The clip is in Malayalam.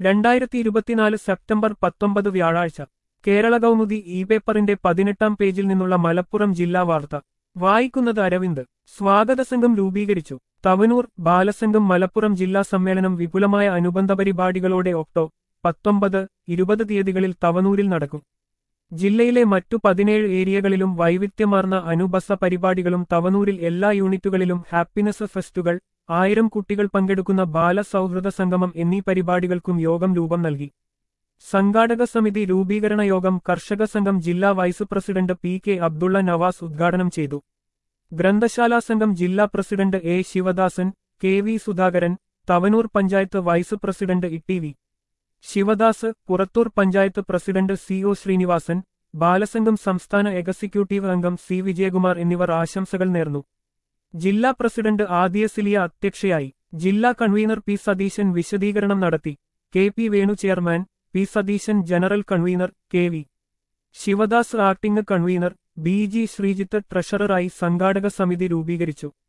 രണ്ടായിരത്തി ഇരുപത്തിനാല് സെപ്റ്റംബർ പത്തൊമ്പത് വ്യാഴാഴ്ച കേരള കൗമുദി ഇ പേപ്പറിന്റെ പതിനെട്ടാം പേജിൽ നിന്നുള്ള മലപ്പുറം ജില്ലാ വാർത്ത വായിക്കുന്നത് അരവിന്ദ് സ്വാഗത സംഘം രൂപീകരിച്ചു തവനൂർ ബാലസംഘം മലപ്പുറം ജില്ലാ സമ്മേളനം വിപുലമായ അനുബന്ധ പരിപാടികളോടെ ഒക്ടോ പത്തൊമ്പത് ഇരുപത് തീയതികളിൽ തവനൂരിൽ നടക്കും ജില്ലയിലെ മറ്റു പതിനേഴ് ഏരിയകളിലും വൈവിധ്യമാർന്ന അനുബസ പരിപാടികളും തവനൂരിൽ എല്ലാ യൂണിറ്റുകളിലും ഹാപ്പിനെസ് ഫെസ്റ്റുകൾ ആയിരം കുട്ടികൾ പങ്കെടുക്കുന്ന ബാലസൗഹൃദ സംഗമം എന്നീ പരിപാടികൾക്കും യോഗം രൂപം നൽകി സംഘാടക സമിതി രൂപീകരണ യോഗം കർഷക സംഘം ജില്ലാ vice president P K Abdulla Navas ഉദ്ഘാടനം ചെയ്തു ഗ്രന്ഥശാലാ സംഘം ജില്ലാ president A Sivadasan K V Sudhakaran Thavanur panchayat vice president E V Sivadas Purathur panchayat president C O Sreenivasan Balasangham സംസ്ഥാന എക്സിക്യൂട്ടീവ് അംഗം സി വിജയകുമാർ എന്നിവർ ആശംസകൾ നേർന്നു ജില്ലാ പ്രസിഡന്റ് ആദിയ സിലിയ അധ്യക്ഷയായി ജില്ലാ കൺവീനർ പി സതീശൻ വിശദീകരണം നടത്തി K P Venu chairman P Satheesan general convener K V Sivadas acting convener B G Sreejith ട്രഷററായി സംഘാടക സമിതി രൂപീകരിച്ചു